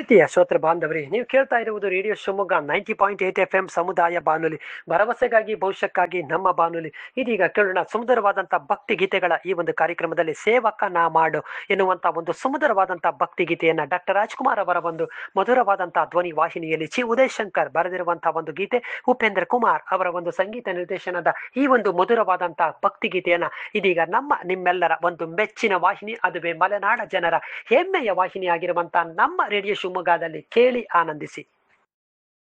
ಪ್ರೀತಿಯ ಶ್ರೋತೃ ಬಾಂಧವರೇ ನೀವು ಕೇಳ್ತಾ ಇರುವುದು radio Shivamogga ninety point eight F M ಸಮುದಾಯ ಬಾನುಲಿ ಭರವಸೆಗಾಗಿ ಭವಿಷ್ಯಕ್ಕಾಗಿ ನಮ್ಮ ಬಾನುಲಿ ಇದೀಗ ಕೇಳೋಣ ಸುಂದರವಾದಂಥ ಭಕ್ತಿ ಗೀತೆಗಳ ಈ ಒಂದು ಕಾರ್ಯಕ್ರಮದಲ್ಲಿ ಸೇವಕ ನಾ ಮಾಡು ಎನ್ನುವಂಥ ಒಂದು ಸುಮಧುರವಾದಂಥ ಭಕ್ತಿ ಗೀತೆಯನ್ನ ಡಾಕ್ಟರ್ ರಾಜ್ಕುಮಾರ್ ಅವರ ಒಂದು ಮಧುರವಾದಂಥ ಧ್ವನಿ ವಾಹಿನಿಯಲ್ಲಿ ಚಿ ಉದಯ್ ಶಂಕರ್ ಬರೆದಿರುವಂತಹ ಒಂದು ಗೀತೆ ಉಪೇಂದ್ರ ಕುಮಾರ್ ಅವರ ಒಂದು ಸಂಗೀತ ನಿರ್ದೇಶನದ ಈ ಒಂದು ಮಧುರವಾದಂತಹ ಭಕ್ತಿ ಗೀತೆಯನ್ನ ಇದೀಗ ನಮ್ಮ ನಿಮ್ಮೆಲ್ಲರ ಒಂದು ಮೆಚ್ಚಿನ ವಾಹಿನಿ ಅದುವೇ ಮಲೆನಾಡ ಜನರ ಹೆಮ್ಮೆಯ ವಾಹಿನಿ ಆಗಿರುವಂತಹ ನಮ್ಮ ರೇಡಿಯೋ ಶಿವಮೊಗ್ಗದಲ್ಲಿ ಕೇಳಿ ಆನಂದಿಸಿ